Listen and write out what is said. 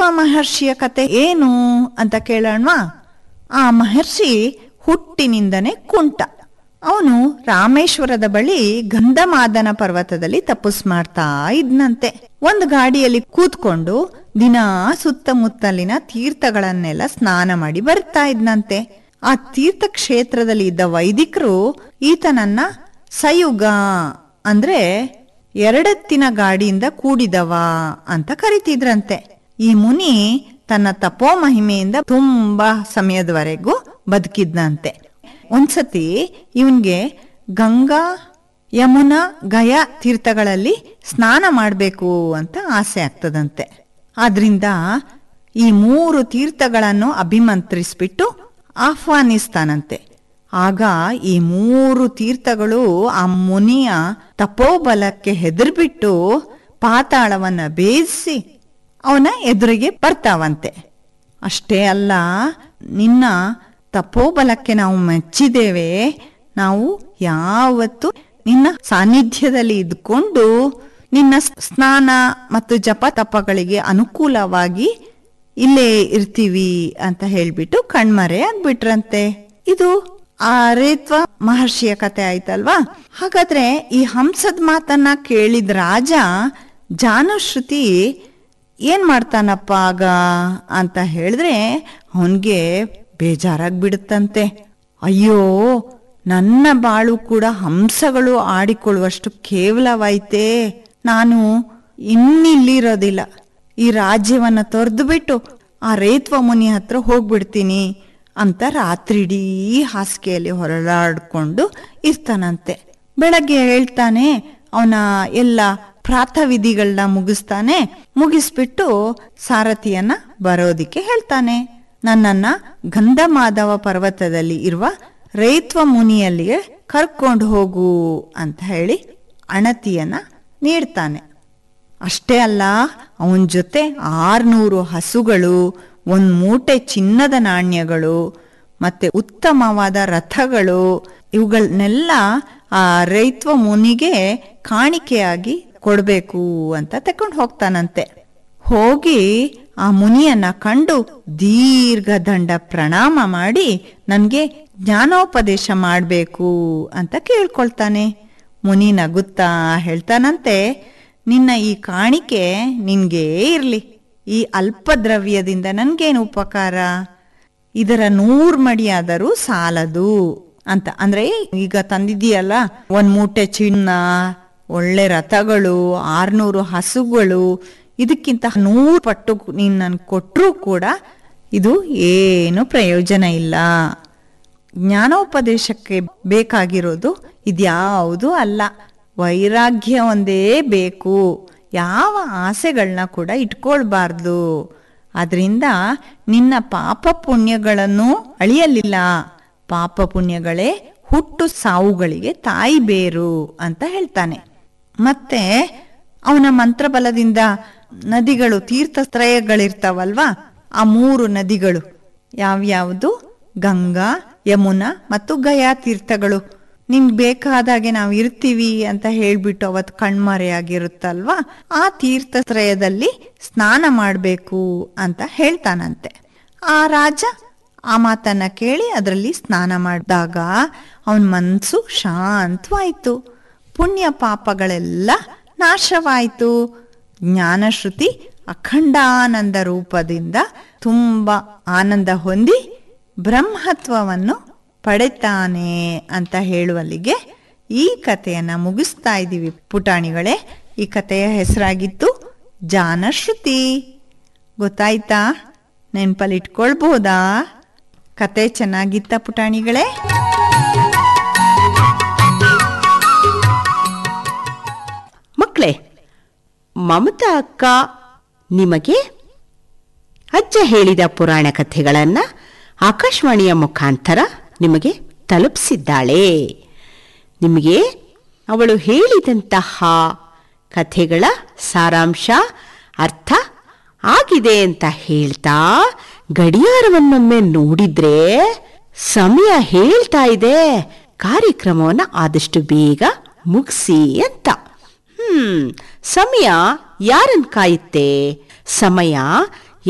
ರೈತ್ವ ಮಹರ್ಷಿಯ ಕತೆ ಏನು ಅಂತ ಕೇಳೋಣವಾ ಆ ಮಹರ್ಷಿ ಹುಟ್ಟಿನಿಂದನೇ ಕುಂಟ ಅವನು ರಾಮೇಶ್ವರದ ಬಳಿ ಗಂಧಮಾದನ ಪರ್ವತದಲ್ಲಿ ತಪಸ್ ಮಾಡ್ತಾ ಇದ್ನಂತೆ ಒಂದು ಗಾಡಿಯಲ್ಲಿ ಕೂತ್ಕೊಂಡು ದಿನ ಸುತ್ತಮುತ್ತಲಿನ ತೀರ್ಥಗಳನ್ನೆಲ್ಲ ಸ್ನಾನ ಮಾಡಿ ಬರ್ತಾ ಇದ್ನಂತೆ ಆ ತೀರ್ಥ ಕ್ಷೇತ್ರದಲ್ಲಿ ಇದ್ದ ವೈದಿಕರು ಈತನನ್ನ ಸಯುಗ ಅಂದ್ರೆ ಎರಡೆತ್ತಿನ ಗಾಡಿಯಿಂದ ಕೂಡಿದವ ಅಂತ ಕರಿತಿದ್ರಂತೆ ಈ ಮುನಿ ತನ್ನ ತಪೋ ಮಹಿಮೆಯಿಂದ ತುಂಬಾ ಸಮಯದವರೆಗೂ ಬದುಕಿದ್ನಂತೆ ಒಂದ್ಸತಿ ಇವನ್ಗೆ ಗಂಗಾ ಯಮುನಾ ಗಯಾ ತೀರ್ಥಗಳಲ್ಲಿ ಸ್ನಾನ ಮಾಡಬೇಕು ಅಂತ ಆಸೆ ಆಗ್ತದಂತೆ ಆದ್ರಿಂದ ಈ ಮೂರು ತೀರ್ಥಗಳನ್ನು ಅಭಿಮಂತ್ರಿಸ್ಬಿಟ್ಟು ಆಹ್ವಾನಿಸ್ತಾನಂತೆ ಆಗ ಈ ಮೂರು ತೀರ್ಥಗಳು ಆ ಮುನಿಯ ತಪೋಬಲಕ್ಕೆ ಹೆದರ್ಬಿಟ್ಟು ಪಾತಾಳವನ್ನ ಬೇಯಿಸಿ ಅವನ ಎದುರಿಗೆ ಬರ್ತಾವಂತೆ ಅಷ್ಟೇ ಅಲ್ಲ ನಿನ್ನ ತಪೋಬಲಕ್ಕೆ ನಾವು ಮೆಚ್ಚಿದ್ದೇವೆ ನಾವು ಯಾವತ್ತು ನಿನ್ನ ಸಾನ್ನಿಧ್ಯದಲ್ಲಿ ಇದ್ಕೊಂಡು ನಿನ್ನ ಸ್ನಾನ ಮತ್ತು ಜಪ ತಪಗಳಿಗೆ ಅನುಕೂಲವಾಗಿ ಇಲ್ಲೇ ಇರ್ತೀವಿ ಅಂತ ಹೇಳ್ಬಿಟ್ಟು ಕಣ್ಮರೆ ಆಗ್ಬಿಟ್ರಂತೆ ಇದು ಆ ರೇತ್ವ ಮಹರ್ಷಿಯ ಕತೆ ಆಯ್ತಲ್ವಾ ಹಾಗಾದ್ರೆ ಈ ಹಂಸದ ಮಾತನ್ನ ಕೇಳಿದ ರಾಜ ಜಾನುಶ್ರುತಿ ಏನ್ ಮಾಡ್ತಾನಪ್ಪ ಆಗ ಅಂತ ಹೇಳಿದ್ರೆ ಅವನ್ಗೆ ಬೇಜಾರಾಗ್ಬಿಡುತ್ತಂತೆ ಅಯ್ಯೋ ನನ್ನ ಬಾಳು ಕೂಡ ಹಂಸಗಳು ಆಡಿಕೊಳ್ಳುವಷ್ಟು ಕೇವಲವಾಯ್ತೆ ನಾನು ಇನ್ನಿಲ್ಲಿರೋದಿಲ್ಲ ಈ ರಾಜ್ಯವನ್ನ ತೊರೆದು ಬಿಟ್ಟು ಆ ರೇತ್ವ ಮುನಿ ಹತ್ರ ಹೋಗ್ಬಿಡ್ತೀನಿ ಅಂತ ರಾತ್ರಿಡೀ ಹಾಸಿಗೆಯಲ್ಲಿ ಹೊರಳಾಡ್ಕೊಂಡು ಇರ್ತಾನಂತೆ ಬೆಳಗ್ಗೆ ಹೇಳ್ತಾನೆ ಅವನ ಎಲ್ಲ ಪ್ರಾತವಿಧಿಗಳನ್ನ ಮುಗಿಸ್ತಾನೆ ಮುಗಿಸ್ಬಿಟ್ಟು ಸಾರಥಿಯನ್ನ ಬರೋದಿಕ್ಕೆ ಹೇಳ್ತಾನೆ ನನ್ನನ್ನ ಗಂಧಮಾಧವ ಪರ್ವತದಲ್ಲಿ ಇರುವ ರೈತ್ವ ಮುನಿಯಲ್ಲಿಗೆ ಕರ್ಕೊಂಡು ಹೋಗು ಅಂತ ಹೇಳಿ ಅಣತಿಯನ್ನ ನೀಡ್ತಾನೆ ಅಷ್ಟೇ ಅಲ್ಲ ಅವನ ಜೊತೆ ಆರ್ನೂರು ಹಸುಗಳು ಒಂದ್ ಮೂಟೆ ಚಿನ್ನದ ನಾಣ್ಯಗಳು ಮತ್ತೆ ಉತ್ತಮವಾದ ರಥಗಳು ಇವುಗಳನ್ನೆಲ್ಲ ಆ ರೈತ್ವ ಮುನಿಗೆ ಕಾಣಿಕೆಯಾಗಿ ಕೊಡ್ಬೇಕು ಅಂತ ತಕೊಂಡು ಹೋಗ್ತಾನಂತೆ ಹೋಗಿ ಆ ಮುನಿಯನ್ನ ಕಂಡು ದೀರ್ಘ ದಂಡ ಪ್ರಣಾಮ ಮಾಡಿ ನನ್ಗೆ ಜ್ಞಾನೋಪದೇಶ ಮಾಡ್ಬೇಕು ಅಂತ ಕೇಳ್ಕೊಳ್ತಾನೆ ಮುನಿ ನಗುತ್ತಾ ಹೇಳ್ತಾನಂತೆ ನಿನ್ನ ಈ ಕಾಣಿಕೆ ನಿನ್ಗೇ ಇರ್ಲಿ ಈ ಅಲ್ಪ ದ್ರವ್ಯದಿಂದ ನನ್ಗೇನು ಉಪಕಾರ ಇದರ ನೂರ್ ಮಡಿಯಾದರೂ ಸಾಲದು ಅಂತ ಅಂದ್ರೆ ಈಗ ತಂದಿದೀಯಲ್ಲ ಒಂದ್ ಮೂಟೆ ಚಿನ್ನ ಒಳ್ಳೆ ರಥಗಳು ಆರ್ನೂರು ಹಸುಗಳು ಇದಕ್ಕಿಂತ ನೂರು ಪಟ್ಟು ನೀನ್ ನನ್ ಕೊಟ್ರೂ ಕೂಡ ಇದು ಏನು ಪ್ರಯೋಜನ ಇಲ್ಲ ಜ್ಞಾನೋಪದೇಶಕ್ಕೆ ಬೇಕಾಗಿರೋದು ಇದ್ಯಾವುದೂ ಅಲ್ಲ ವೈರಾಗ್ಯ ಒಂದೇ ಬೇಕು ಯಾವ ಆಸೆಗಳನ್ನ ಕೂಡ ಇಟ್ಕೊಳ್ಬಾರ್ದು ಅದರಿಂದ ನಿನ್ನ ಪಾಪ ಪುಣ್ಯಗಳನ್ನು ಅಳಿಯಲಿಲ್ಲ ಪಾಪ ಪುಣ್ಯಗಳೇ ಹುಟ್ಟು ಸಾವುಗಳಿಗೆ ತಾಯಿ ಬೇರು ಅಂತ ಹೇಳ್ತಾನೆ ಮತ್ತೆ ಅವನ ಮಂತ್ರಬಲದಿಂದ ನದಿಗಳು ತೀರ್ಥತ್ರಯಗಳಿರ್ತಾವಲ್ವಾ ಆ ಮೂರು ನದಿಗಳು ಯಾವ್ಯಾವುದು ಗಂಗಾ ಯಮುನಾ ಮತ್ತು ಗಯಾ ತೀರ್ಥಗಳು ನಿಮ್ಗೆ ಬೇಕಾದಾಗೆ ನಾವು ಇರ್ತೀವಿ ಅಂತ ಹೇಳ್ಬಿಟ್ಟು ಅವತ್ ಕಣ್ಮರೆಯಾಗಿರುತ್ತಲ್ವಾ ಆ ತೀರ್ಥತ್ರಯದಲ್ಲಿ ಸ್ನಾನ ಮಾಡಬೇಕು ಅಂತ ಹೇಳ್ತಾನಂತೆ ಆ ರಾಜ ಆ ಮಾತನ್ನ ಕೇಳಿ ಅದರಲ್ಲಿ ಸ್ನಾನ ಮಾಡಿದಾಗ ಅವನ ಮನಸ್ಸು ಶಾಂತವಾಯ್ತು ಪುಣ್ಯ ಪಾಪಗಳೆಲ್ಲ ನಾಶವಾಯಿತು ಜ್ಞಾನಶ್ರುತಿ ಅಖಂಡಾನಂದ ರೂಪದಿಂದ ತುಂಬಾ ಆನಂದ ಹೊಂದಿ ಬ್ರಹ್ಮತ್ವವನ್ನು ಪಡೆತಾನೆ ಅಂತ ಹೇಳುವಲ್ಲಿಗೆ ಈ ಕಥೆಯನ್ನ ಮುಗಿಸ್ತಾ ಇದ್ದೀವಿ ಪುಟಾಣಿಗಳೇ ಈ ಕಥೆಯ ಹೆಸರಾಗಿತ್ತು ಜಾನಶ್ರುತಿ ಗೊತ್ತಾಯ್ತಾ ನೆನ್ಪಲ್ಲಿ ಇಟ್ಕೊಳ್ಬಹುದಾ ಕತೆ ಚೆನ್ನಾಗಿತ್ತ ಪುಟಾಣಿಗಳೇ ಮಕ್ಕಳೇ ಮಮತಾ ಅಕ್ಕ ನಿಮಗೆ ಅಜ್ಜ ಹೇಳಿದ ಪುರಾಣ ಕಥೆಗಳನ್ನ ಆಕಾಶವಾಣಿಯ ಮುಖಾಂತರ ನಿಮಗೆ ತಲುಪಿಸಿದ್ದಾಳೆ ನಿಮಗೆ ಅವಳು ಹೇಳಿದಂತಹ ಕಥೆಗಳ ಸಾರಾಂಶ ಅರ್ಥ ಆಗಿದೆ ಅಂತ ಹೇಳ್ತಾ ಗಡಿಯಾರವನ್ನೊಮ್ಮೆ ನೋಡಿದ್ರೆ ಸಮಯ ಹೇಳ್ತಾ ಇದೆ ಕಾರ್ಯಕ್ರಮವನ್ನು ಆದಷ್ಟು ಬೇಗ ಮುಗಿಸಿ ಅಂತ ಹ್ಮ್ ಸಮಯ ಯಾರನ್ ಕಾಯುತ್ತೆ ಸಮಯ